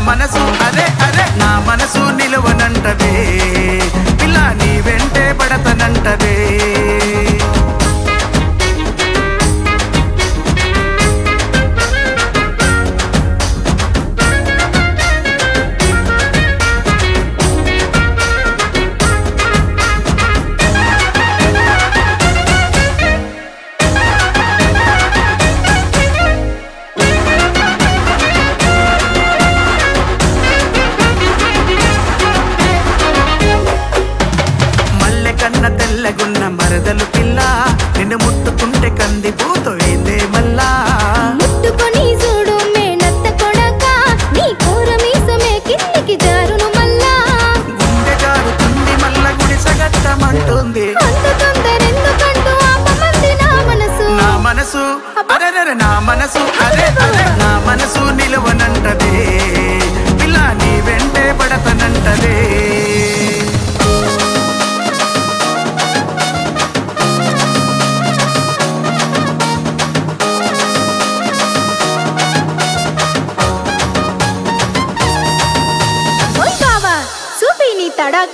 మనసు అరే అరే నా మనసు నిలువనంటదే పిల్ల నీ వెంటే పడతనంటదే మల్లె కన్న తెల్లగున్న మరదలు పిల్ల నిన్ను ముట్టుకుంటే కంది పూతోయిందే మల్లా ముట్టుకొని చూడు మేనత్త కొడక నీ కూర మీసమే కిందికి జారును మల్లా గుండె జారుతుంది మల్ల గుడిసగట్టమంటుంది అంత తొందరెందుకంటూ ఆపమంది నా మనసు నా మనసు అరెరెరె నా మనసు అరే అరే నా మనసు నిలవనంటదే పిల్ల నీ వెంటే పడతనంటదే ఓయ్ బావా చూపి నీ తడాక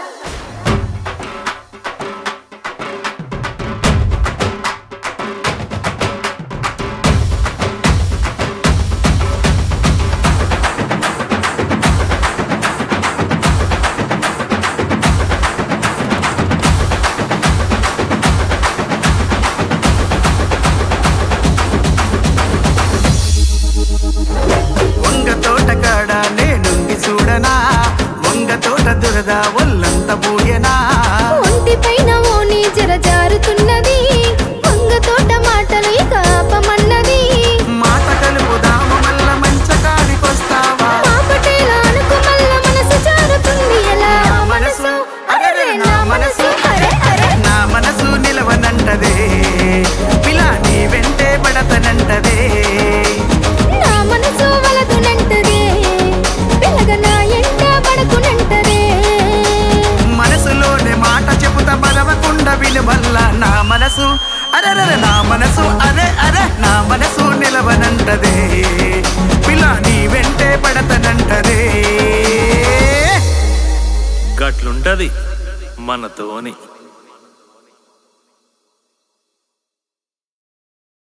వంగ తోట కాడ నేనుండి చూడనా వంగ తోట దురద ఒల్లంత పూయనా ఒంటి పైన ఓని జర జారుతున్నది వంగ తోట మాటలు ఇక ఆపమన్నది మాట కలుపుదాము మల్ల మంచ కాడికొస్తావా మా పటేల అనుకు మల్ల మనసు జారుతుంది ఎలా నా మనసు అరెరె నా మనసు అరే అరే నా మనసు నిలవనంటదే పిలా నీ వెంటే పడతనంటదే నా మనసు వలదునంటదే పిల్లగ నా ఎంట పడకునంటదే మనసులోనే మాట చెబుతా మరవకుండా విలువల్ల నా మనసు అరెరె నా మనసు అరే అరే నా మనసు నిలవనంటదే పిలా నీ వెంటే పడతనంటదే గట్లుంటది మనతోని